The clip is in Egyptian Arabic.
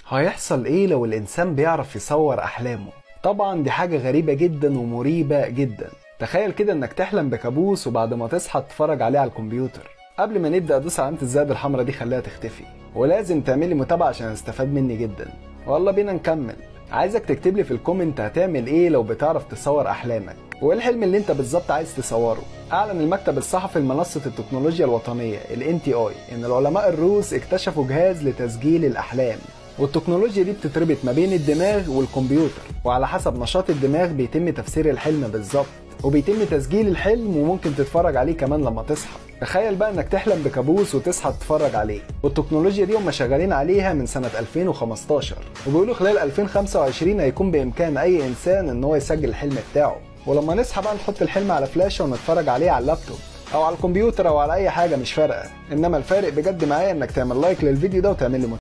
هيحصل ايه لو الانسان بيعرف يصور احلامه طبعا دي حاجة غريبة جدا ومريبة جدا تخيل كده انك تحلم بكابوس وبعد ما تصحى تتفرج عليه على الكمبيوتر قبل ما نبدا ادوس علامه الزائد الحمراء دي خليها تختفي ولازم تعملي متابعه عشان تستفاد مني جدا والله بينا نكمل عايزك تكتب لي في الكومنت هتعمل ايه لو بتعرف تصور احلامك وايه الحلم اللي انت بالظبط عايز تصوره اعلن المكتب الصحفي لمنصه التكنولوجيا الوطنيه ال NTI ان العلماء الروس اكتشفوا جهاز لتسجيل الاحلام والتكنولوجيا دي بتتربط ما بين الدماغ والكمبيوتر وعلى حسب نشاط الدماغ بيتم تفسير الحلم بالظبط وبيتم تسجيل الحلم وممكن تتفرج عليه كمان لما تصحى تخيل بقى انك تحلم بكابوس وتصحى تتفرج عليه والتكنولوجيا دي هم شغالين عليها من سنة 2015 وبيقولوا خلال 2025 هيكون بامكان اي انسان ان هو يسجل الحلم بتاعه ولما نصحى بقى نحط الحلم على فلاشة ونتفرج عليه على اللابتوب او على الكمبيوتر او على اي حاجة مش فارقة انما الفارق بجد معايا انك تعمل لايك للفيديو ده وتعمل لي